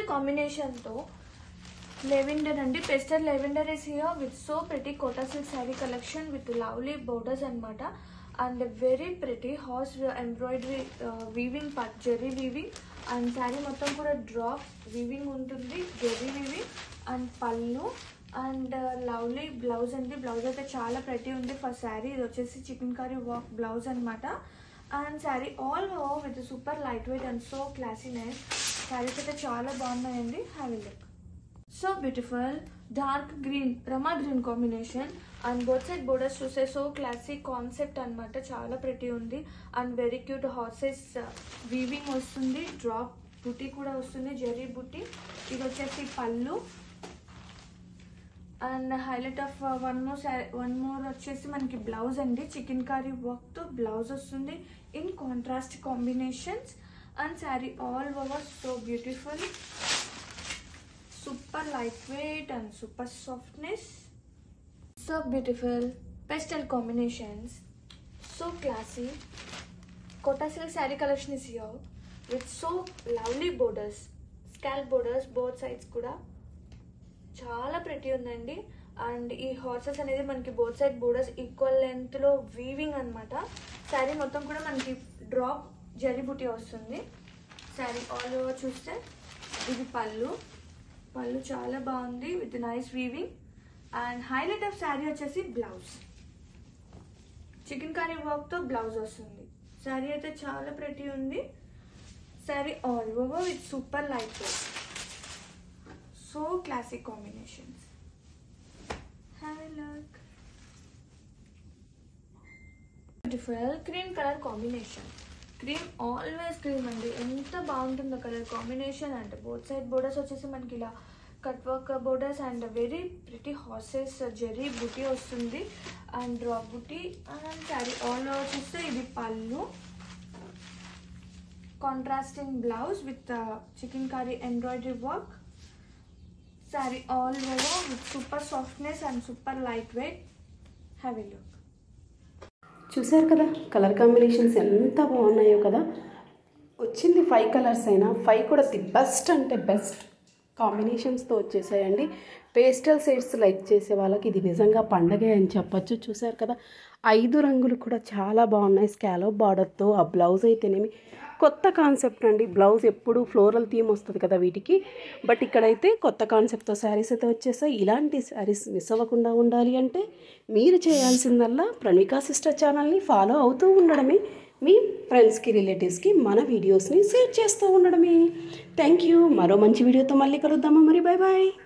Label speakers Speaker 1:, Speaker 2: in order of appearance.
Speaker 1: కాంబినేషన్తో లెవెండర్ అండి pastel lavender is here with so pretty Kota silk sari collection with lovely borders అనమాట and very pretty horse embroidery weaving part zari weaving and sari మొత్తం కూడా drop weaving ఉంటుంది zari weaving and pallu and lovely blouse అండి blouse అయితే చాలా pretty ఉంది for sari ఇది వచ్చేసి చికెన్ కర్రీ వర్క్ బ్లౌజ్ అనమాట and sari all over with super light weight and so classy nice saris అయితే చాలా బాగున్నాయండి have look so beautiful dark green Rama green combination and both side borders చూసే సో క్లాసిక్ కాన్సెప్ట్ అనమాట చాలా pretty ఉంది and very cute horses weaving వస్తుంది drop buti కూడా వస్తుంది జెరీ బుటీ ఇది వచ్చేసి pallu and highlight of one more one more వచ్చేసి మనకి బ్లౌజ్ అండి చికెన్ కర్రీ వర్క్తో బ్లౌజ్ వస్తుంది in contrast combinations and sari all over so beautiful super light weight and super softness so beautiful pastel combinations so classy Kota silk sari collection is here with so lovely borders scallop borders both sides కూడా చాలా pretty ఉందండి and ఈ horses అనేది మనకి both side borders equal లెంత్లో weaving అనమాట శారీ మొత్తం కూడా మనకి డ్రాప్ జరీ బుటీ వస్తుంది శారీ ఆల్ ఓవర్ చూస్తే ఇది పళ్ళు పళ్ళు చాలా బాగుంది with nice weaving and highlight of sari వచ్చేసి బ్లౌజ్ చికెన్ కర్రీ వర్క్తో బ్లౌజ్ వస్తుంది శారీ అయితే చాలా ప్రెటీ ఉంది sari all over with super light weight so classic combinations. Have a look. Beautiful cream colour combination cream always cream అండి ఎంత బాగుంటుందో కలర్ కాంబినేషన్ అంటే బోత్ సైడ్ బోర్డర్స్ వచ్చేసి మనకి ఇలా cut work borders and very pretty horses zari buti వస్తుంది and drop buti and sari all over చూస్తే ఇది pallu contrasting blouse with chikankari embroidery work sari all over with super softness and super light weight have a look
Speaker 2: చూశారు కదా colour combinations ఎంత బాగున్నాయో కదా వచ్చింది five colours అయినా ఫైవ్ కూడా ది బెస్ట్ అంటే బెస్ట్ కాంబినేషన్స్తో వచ్చేసాయండి పేస్టల్ షేడ్స్ లైక్ చేసే వాళ్ళకి ఇది నిజంగా పండగే అని చెప్పొచ్చు చూశారు కదా ఐదు రంగులు కూడా చాలా బాగున్నాయి స్కాలో బార్డర్తో ఆ బ్లౌజ్ అయితేనేమి కొత్త కాన్సెప్ట్ అండి బ్లౌజ్ ఎప్పుడు ఫ్లోరల్ థీమ్ వస్తుంది కదా వీటికి బట్ ఇక్కడైతే కొత్త కాన్సెప్ట్తో శారీస్ అయితే వచ్చేసాయి ఇలాంటి శారీస్ మిస్ అవ్వకుండా ఉండాలి అంటే మీరు చేయాల్సిందల్లా ప్రణికా సిస్టర్ ఛానల్ని ఫాలో అవుతూ ఉండడమే మీ ఫ్రెండ్స్కి రిలేటివ్స్కి మన వీడియోస్ని షేర్ చేస్తూ ఉండడమే థ్యాంక్ యూ మరో మంచి వీడియోతో మళ్ళీ కలుద్దామా మరి బాయ్ బాయ్